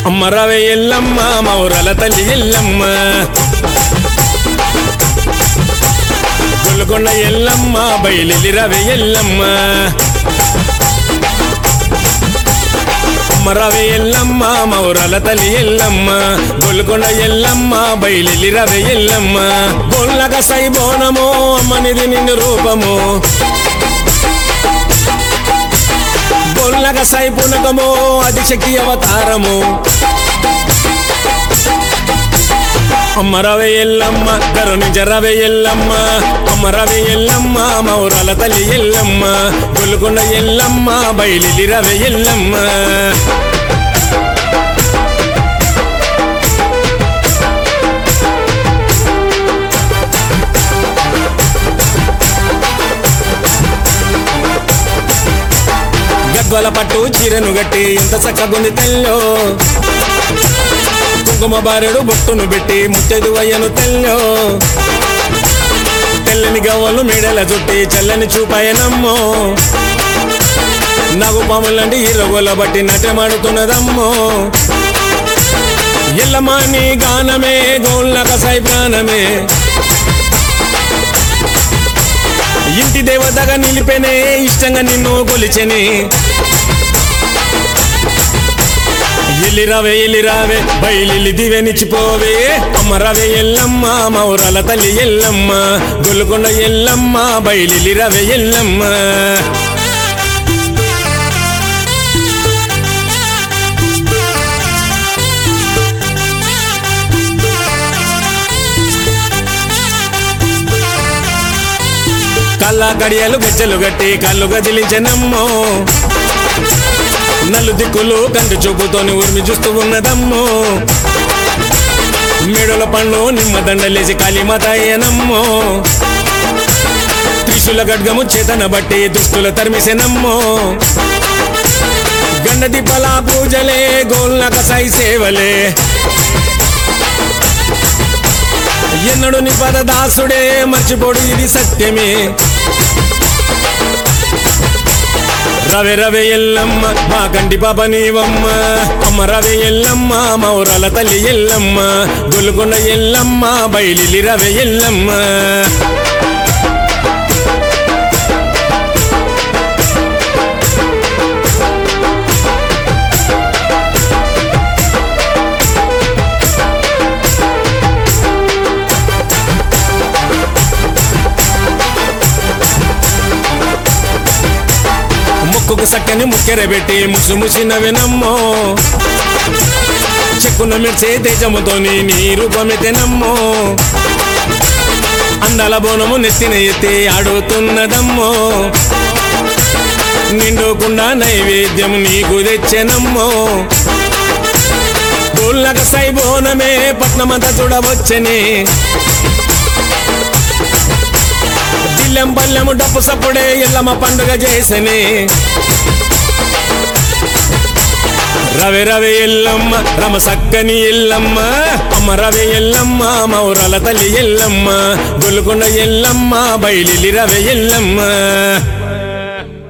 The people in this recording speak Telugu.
అమ్మ రవే ఎల్లమ్మ మౌరల తల్లి ఎల్లమ్మ గొల్కొండ ఎల్లమ్మ బయలు రవే ఎల్లమ్మ అమ్మ రవే ఎల్లమ్మ మౌరల తల్లి ఎల్లమ్మ గొల్కొండ ఎల్లమ్మ బయలు రవే ఎల్లమ్మ గొల్లగ సై బోనము అమ్మనిది నిన్ను రూపము గొల్లగ సై పునకము అది శక్తి అవతారము అమ్మ రవే ఎల్లమ్మ కరుణించ రవే ఎల్లమ్మ అమ్మ రవే ఎల్లమ్మ మౌరాల తల్లి ఎల్లమ్మ గొల్కొండ ఎల్లమ్మ బయలి రవే ఎల్లమ్మ గద్వల పట్టు చీరను గట్టి ఎంత చక్కగుంది తెల్లో కుంకుమ బారెడు బొట్టును పెట్టి ముత్తెదు అయ్యను తెల్లో తెల్లని గవ్వలు మేడల చుట్టి చల్లని చూపాయనమ్మో నగు పాములంటి ఇరగోల బట్టి నటమాడుతున్నదమ్మో ఎల్లమాని గానమే గోళ్ళక సై ప్రాణమే ఇంటి దేవతగా నిలిపెనే ఇష్టంగా నిన్ను కొలిచెని ఎల్లిరావే ఎల్లిరావే బయలు దివెనిచ్చిపోవే అమ్మ రవే ఎల్లమ్మ మౌరాల తల్లి ఎల్లమ్మ గొల్కొండ ఎల్లమ్మ బయలు రవే ఎల్లమ్మ కళ్ళ గడియలు గజ్జలు గట్టి కళ్ళు గదిలించనమ్మో నలు దిక్కులు కంటి చూపుతోని ఉరిమి చూస్తూ ఉన్నదమ్మో మెడల పండ్లు నిమ్మ దండలేసి కాళీమాత అయ్యనమ్మో త్రిశూల గడ్గము చేతన బట్టి దుస్తుల తరిమిసెనమ్మో గండ దీపాల పూజలే గోల్నక సాయి సేవలే ఎన్నడు నీ పద దాసుడే మర్చిపోడు ఇది సత్యమే రవే రవే ఎల్లమ్మ మా కంటి పాప నీవమ్మ అమ్మ రవే ఎల్లమ్మ మౌరాల తల్లి ఎల్లమ్మ గొల్కొండ ఎల్లమ్మ బయలి రవే ఎల్లమ్మ ముక్కుకు సక్కని ముక్కెరబెట్టి ముసు ముసిన వినమ్మో చెక్కున మెరిసే తేజముతోని నీ రూపమెతెనమ్మో అందాల బోనము నెత్తిన ఎత్తి ఆడుతున్నదమ్మో నిండుకుండా నైవేద్యం నీకు తెచ్చెనమ్మో గోళ్ళక సై బోనమే పట్నమంతా చూడవచ్చని జిల్లెం పల్లెము డప్పు సప్పుడే ఎల్లమ్మ పండుగ చేసని రవి రవి ఎల్లమ్మ రమ సక్కని ఎల్లమ్మ అమ్మ రవి ఎల్లమ్మ మౌరాల తల్లి ఎల్లమ్మ గొల్కొండ ఎల్లమ్మ బయలి రవి ఎల్లమ్మ